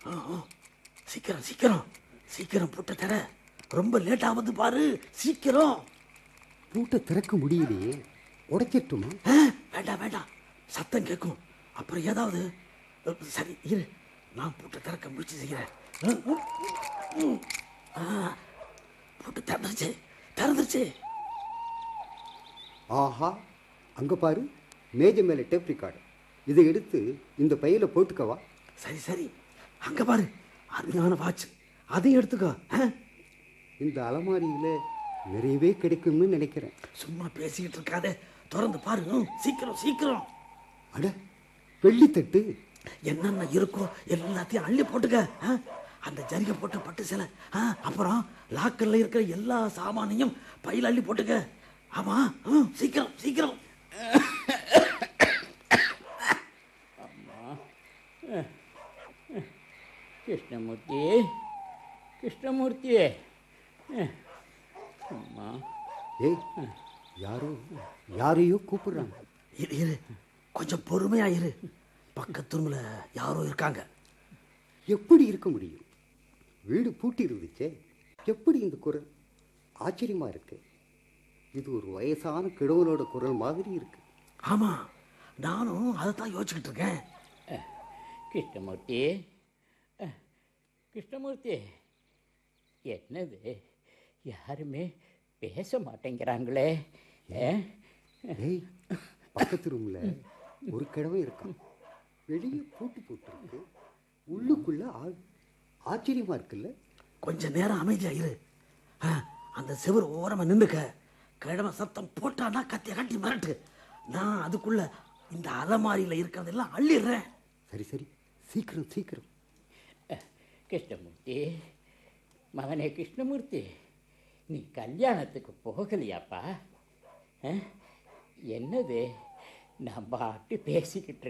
ஆ, ஆ. சீக்கிரம் சீக்கிரம் சீக்கிரம் பூட்ட தர ரொம்ப லேட் ஆகுது பாரு சீக்கிரம் பூட்டை திறக்க முடியலையே உடைக்கட்டுமா ஆ, வேண்டாம் வேண்டாம் சத்தம் கேட்கும் அப்புறம் ஏதாவது அ, சரி இரு நான் பூட்டை திறக்க முயற்சி செய்கிறேன் ம், ம், ம். ஆ, பூட்டு திறந்துருச்சு திறந்துருச்சு ஆஹா அங்க பாரு மேஜ மேலே டேப் ரெக்கார்டு இதை எடுத்து இந்த பையில போட்டுக்கவா சரி சரி அங்க பாரு அருமையான வாட்ச் அதையும் எடுத்துக்கோ ஆ? இந்த அலமாரியில நிறையவே கிடைக்கும்னு நினைக்கிறேன் சும்மா பேசிக்கிட்டு இருக்காத திறந்து பாரு ம், சீக்கிரம் சீக்கிரம் அட வெள்ளித்தட்டு என்னென்ன இருக்கோ எல்லாத்தையும் அள்ளி போட்டுக்க ஆ? அந்த ஜரிகை போட்ட பட்டு சிலை ஆ, அப்புறம் லாக்கர்ல இருக்கிற எல்லா சாமானையும் பையில அள்ளி போட்டுக்க ஆமா ம், சீக்கிரம் சீக்கிரம் கிருஷ்ணமூர்த்தி கிருஷ்ணமூர்த்தி அஹ், அம்மா ஏய் யாரோ யாரையோ கூப்பிடுறாங்க இரு இரு கொஞ்சம் பொறுமையா இரு பக்கத்து ரூம்ல யாரோ இருக்காங்க எப்படி இருக்க முடியும் வீடு பூட்டி இருந்துச்சே எப்படி இந்த குரல் ஆச்சரியமா இருக்கு இது ஒரு வயசான கிழவனோட குரல் மாதிரி இருக்கு ஆமா நானும் அதைத்தான் யோசிச்சுக்கிட்டு இருக்கேன் அஹ், கிருஷ்ணமூர்த்தி அஹ், கிருஷ்ணமூர்த்தி என்னது யாருமே பேச மாட்டேங்கிறாங்களே அஹ், ஏய் பக்கத்து ரூம்ல ஒரு கிழவன் இருக்கான் வெளியே பூட்டு போட்டிருக்கு உள்ளுக்குள்ள ஆள் ஆச்சரியமா இருக்குல்ல கொஞ்ச நேரம் அமைதியா இரு ஆ, அந்த செவர் ஓரமா நின்னுக்க கிழமை சத்தம் போட்டானா கத்திய கட்டி மிரட்டு நான் அதுக்குள்ள இந்த அலமாரியில இருக்கிறதெல்லாம் அள்ளிடுறேன் சரி சரி சீக்கிரம் சீக்கிரம் அஹ், கிருஷ்ணமூர்த்தி மகனே கிருஷ்ணமூர்த்தி நீ கல்யாணத்துக்கு போகலையாப்பா அஹ், என்னது நான் பாட்டு பேசிக்கிட்டு